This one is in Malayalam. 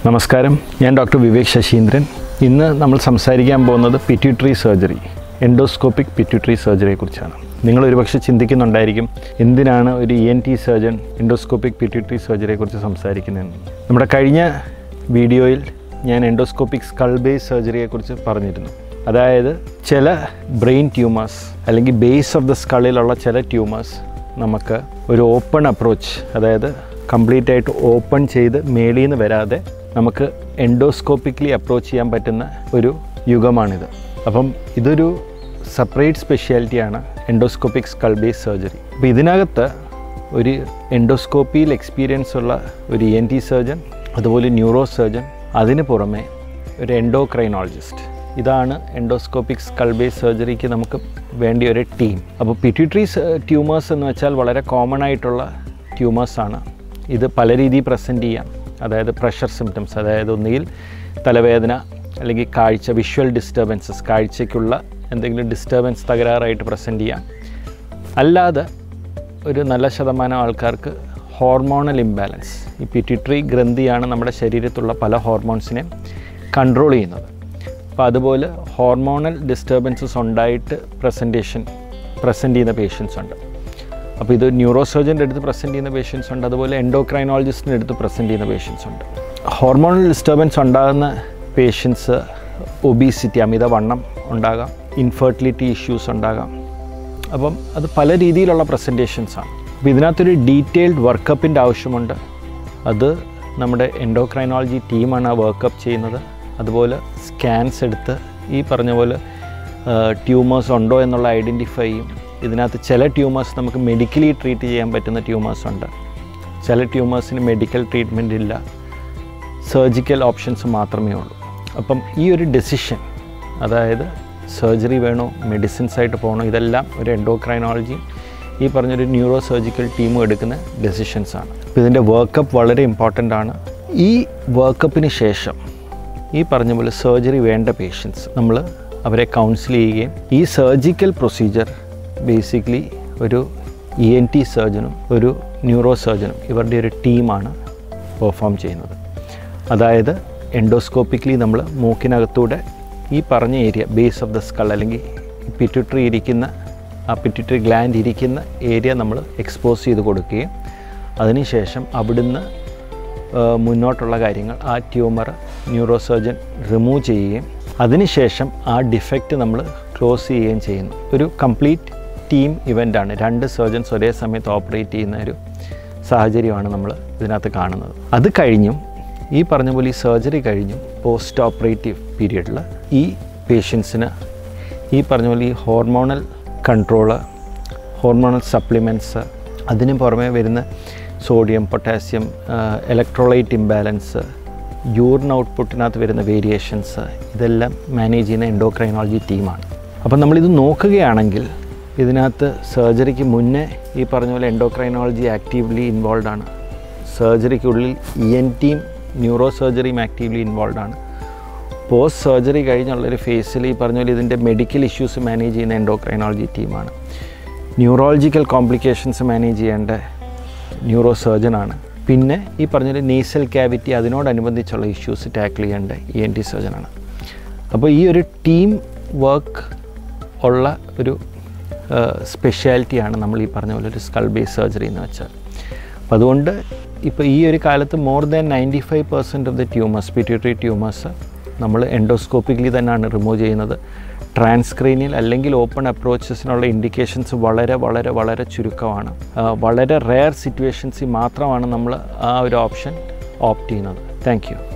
നമസ്കാരം ഞാൻ ഡോക്ടർ വിവേക് ശശീന്ദ്രൻ ഇന്ന് നമ്മൾ സംസാരിക്കാൻ പോകുന്നത് പിറ്റ്യൂട്ടറി സർജറി എൻഡോസ്കോപ്പിക് പിറ്റ്യൂട്ടറി സർജറിയെക്കുറിച്ചാണ് നിങ്ങൾ ഒരുപക്ഷെ ചിന്തിക്കുന്നുണ്ടായിരിക്കും എന്തിനാണ് ഒരു E N T surgeon endoscopic pituitary സർജറിയെക്കുറിച്ച് സംസാരിക്കുന്നതെന്ന് നമ്മുടെ കഴിഞ്ഞ വീഡിയോയിൽ ഞാൻ എൻഡോസ്കോപ്പിക് സ്കൾ ബേസ് സർജറിയെക്കുറിച്ച് പറഞ്ഞിരുന്നു അതായത് ചില ബ്രെയിൻ ട്യൂമേഴ്സ് അല്ലെങ്കിൽ ബേസ് ഓഫ് ദ സ്കളിലുള്ള ചില ട്യൂമേഴ്സ് നമുക്ക് ഒരു ഓപ്പൺ അപ്രോച്ച് അതായത് കംപ്ലീറ്റ് ആയിട്ട് ഓപ്പൺ ചെയ്ത് മേളിൽ നിന്ന് വരാതെ നമുക്ക് എൻഡോസ്കോപ്പിക്കലി അപ്രോച്ച് ചെയ്യാൻ പറ്റുന്ന ഒരു യുഗമാണിത് അപ്പം ഇതൊരു സെപ്പറേറ്റ് സ്പെഷ്യാലിറ്റിയാണ് എൻഡോസ്കോപ്പിക് സ്കൾ ബേസ് സർജറി അപ്പോൾ ഇതിനകത്ത് ഒരു എൻഡോസ്കോപ്പിയിൽ എക്സ്പീരിയൻസ് ഉള്ള ഒരു ഇ എൻ ടി സർജൻ അതുപോലെ ന്യൂറോ സർജൻ അതിന് പുറമെ ഒരു എൻഡോക്രൈനോളജിസ്റ്റ് ഇതാണ് എൻഡോസ്കോപ്പിക് സ്കൾ ബേസ് സർജറിക്ക് നമുക്ക് വേണ്ടിയ ഒരു ടീം അപ്പോൾ പിറ്റ്യൂട്ടറി ട്യൂമേഴ്സ് എന്ന് വെച്ചാൽ വളരെ കോമൺ ആയിട്ടുള്ള ട്യൂമേഴ്സാണ് ഇത് പല രീതിയിൽ പ്രസൻറ്റ് ചെയ്യാം അതായത് പ്രഷർ സിംറ്റംസ് അതായത് ഒന്നുകിൽ തലവേദന അല്ലെങ്കിൽ കാഴ്ച വിഷ്വൽ ഡിസ്റ്റർബൻസസ് കാഴ്ചയ്ക്കുള്ള എന്തെങ്കിലും ഡിസ്റ്റർബൻസ് തകരാറായിട്ട് പ്രസൻറ്റ് ചെയ്യാം അല്ലാതെ ഒരു നല്ല ശതമാനം ആൾക്കാർക്ക് ഹോർമോണൽ ഇംബാലൻസ് ഈ പിറ്റ്യൂട്ടറി ഗ്രന്ഥിയാണ് നമ്മുടെ ശരീരത്തുള്ള പല ഹോർമോൺസിനെ കൺട്രോൾ ചെയ്യുന്നത് അപ്പോൾ അതുപോലെ ഹോർമോണൽ ഡിസ്റ്റർബൻസസ് ഉണ്ടായിട്ട് പ്രസൻറ്റേഷൻ പ്രസൻറ്റ് ചെയ്യുന്ന പേഷ്യൻസ് ഉണ്ട് അപ്പോൾ ഇത് ന്യൂറോ സർജൻ്റെ അടുത്ത് പ്രസൻറ്റ് ചെയ്യുന്ന പേഷ്യൻസ് ഉണ്ട് അതുപോലെ എൻഡോക്രൈനോളജിസ്റ്റിൻ്റെ അടുത്ത് പ്രസൻറ്റ് ചെയ്യുന്ന പേഷ്യൻസ് ഉണ്ട് ഹോർമോണൽ ഡിസ്റ്റർബൻസ് ഉണ്ടാകുന്ന പേഷ്യൻസ് ഒബീസിറ്റി അമിതവണ്ണം ഉണ്ടാകാം ഇൻഫെർട്ടിലിറ്റി ഇഷ്യൂസ് ഉണ്ടാകാം അപ്പം അത് പല രീതിയിലുള്ള പ്രസൻറ്റേഷൻസാണ് അപ്പോൾ ഇതിനകത്തൊരു ഡീറ്റെയിൽഡ് വർക്കപ്പിൻ്റെ ആവശ്യമുണ്ട് അത് നമ്മുടെ എൻഡോക്രൈനോളജി ടീമാണ് ആ വർക്കപ്പ് ചെയ്യുന്നത് അതുപോലെ സ്കാൻസ് എടുത്ത് ഈ പറഞ്ഞ പോലെ ട്യൂമേഴ്സ് ഉണ്ടോ എന്നുള്ള ഐഡൻറ്റിഫൈ ചെയ്യും ഇതിനകത്ത് ചില ട്യൂമേഴ്സ് നമുക്ക് മെഡിക്കലി ട്രീറ്റ് ചെയ്യാൻ പറ്റുന്ന ട്യൂമേഴ്സ് ഉണ്ട് ചില ട്യൂമേഴ്സിന് മെഡിക്കൽ ട്രീറ്റ്മെൻ്റ് ഇല്ല സർജിക്കൽ ഓപ്ഷൻസ് മാത്രമേ ഉള്ളൂ അപ്പം ഈ ഒരു ഡെസിഷൻ അതായത് സർജറി വേണോ മെഡിസിൻസ് ആയിട്ട് പോകണോ ഇതെല്ലാം ഒരു എൻഡോക്രൈനോളജിയും ഈ പറഞ്ഞൊരു ന്യൂറോ സർജിക്കൽ ടീമും എടുക്കുന്ന ഡെസിഷൻസാണ് അപ്പോൾ ഇതിൻ്റെ വർക്കപ്പ് വളരെ ഇമ്പോർട്ടൻ്റ് ആണ് ഈ വർക്കപ്പിന് ശേഷം ഈ പറഞ്ഞ പോലെ സർജറി വേണ്ട പേഷ്യൻസ് നമ്മൾ അവരെ കൗൺസിൽ ചെയ്യുകയും ഈ സർജിക്കൽ പ്രൊസീജിയർ ബേസിക്കലി ഒരു ഇ എൻ ടി സർജനും ഒരു ന്യൂറോ സർജനും ഇവരുടെ ഒരു ടീമാണ് പെർഫോം ചെയ്യുന്നത് അതായത് എൻഡോസ്കോപ്പിക്കലി നമ്മൾ മൂക്കിനകത്തൂടെ ഈ പറഞ്ഞ area base of the skull അല്ലെങ്കിൽ പിറ്റ്യൂട്ടറി ഇരിക്കുന്ന ആ പിറ്റ്യൂട്ടറി ഗ്ലാൻഡ് ഇരിക്കുന്ന ഏരിയ നമ്മൾ എക്സ്പോസ് ചെയ്ത് കൊടുക്കുകയും അതിനുശേഷം അവിടുന്ന് മുന്നോട്ടുള്ള കാര്യങ്ങൾ ആ ട്യൂമർ ന്യൂറോ സർജൻ റിമൂവ് ചെയ്യുകയും അതിനുശേഷം ആ ഡിഫക്റ്റ് നമ്മൾ ക്ലോസ് ചെയ്യുകയും ചെയ്യുന്നു ഒരു കംപ്ലീറ്റ് ടീം ഇവൻ്റാണ് രണ്ട് സർജൻസ് ഒരേ സമയത്ത് ഓപ്പറേറ്റ് ചെയ്യുന്ന ഒരു സാഹചര്യമാണ് നമ്മൾ ഇതിനകത്ത് കാണുന്നത് അത് കഴിഞ്ഞും ഈ പറഞ്ഞ പോലെ ഈ സർജറി കഴിഞ്ഞും പോസ്റ്റ് ഓപ്പറേറ്റീവ് പീരീഡിൽ ഈ പേഷ്യൻസിന് ഈ പറഞ്ഞ പോലെ ഈ ഹോർമോണൽ കൺട്രോള് ഹോർമോണൽ സപ്ലിമെൻറ്റ്സ് അതിന് പുറമെ വരുന്ന sodium potassium electrolyte imbalance urine ഔട്ട്പുട്ടിനകത്ത് വരുന്ന വേരിയേഷൻസ് ഇതെല്ലാം മാനേജ് ചെയ്യുന്ന എൻഡോക്രൈനോളജി ടീമാണ് അപ്പം നമ്മളിത് നോക്കുകയാണെങ്കിൽ ഇതിനകത്ത് സർജറിക്ക് മുന്നേ ഈ പറഞ്ഞ പോലെ എൻഡോക്രൈനോളജി ആക്റ്റീവ്ലി ഇൻവോൾവ് ആണ് സർജറിക്കുള്ളിൽ ഇ എൻ ടീം ന്യൂറോ സർജറിയും ആക്റ്റീവ്ലി ഇൻവോൾവ് ആണ് പോസ്റ്റ് സർജറി കഴിഞ്ഞുള്ളൊരു ഫേസിൽ ഈ പറഞ്ഞ പോലെ ഇതിൻ്റെ മെഡിക്കൽ ഇഷ്യൂസ് മാനേജ് ചെയ്യുന്ന എൻഡോക്രൈനോളജി ടീമാണ് ന്യൂറോളജിക്കൽ കോംപ്ലിക്കേഷൻസ് മാനേജ് ചെയ്യേണ്ട ന്യൂറോ സർജനാണ് പിന്നെ ഈ പറഞ്ഞൊരു നേസൽ ക്യാവിറ്റി അതിനോടനുബന്ധിച്ചുള്ള ഇഷ്യൂസ് ടാക്കിൾ ചെയ്യേണ്ട ഇ എൻ ടി സർജനാണ് അപ്പോൾ ഈ ഒരു ടീം വർക്ക് ഉള്ള ഒരു സ്പെഷ്യാലിറ്റിയാണ് നമ്മൾ ഈ പറഞ്ഞ പോലെ ഒരു സ്കൾ ബേസ് സർജറി എന്ന് വെച്ചാൽ അപ്പോൾ അതുകൊണ്ട് ഇപ്പോൾ ഈ ഒരു കാലത്ത് more than ninety five percent of the tumours pituitary tumours നമ്മൾ എൻഡോസ്കോപ്പിക്കലി തന്നെയാണ് റിമൂവ് ചെയ്യുന്നത് ട്രാൻസ്ക്രീനിൽ അല്ലെങ്കിൽ ഓപ്പൺ അപ്രോച്ചസിനുള്ള ഇൻഡിക്കേഷൻസ് വളരെ വളരെ വളരെ ചുരുക്കമാണ് വളരെ റെയർ സിറ്റുവേഷൻസിൽ മാത്രമാണ് നമ്മൾ ആ ഒരു ഓപ്ഷൻ ഓപ്റ്റ് ചെയ്യുന്നത് താങ്ക് യു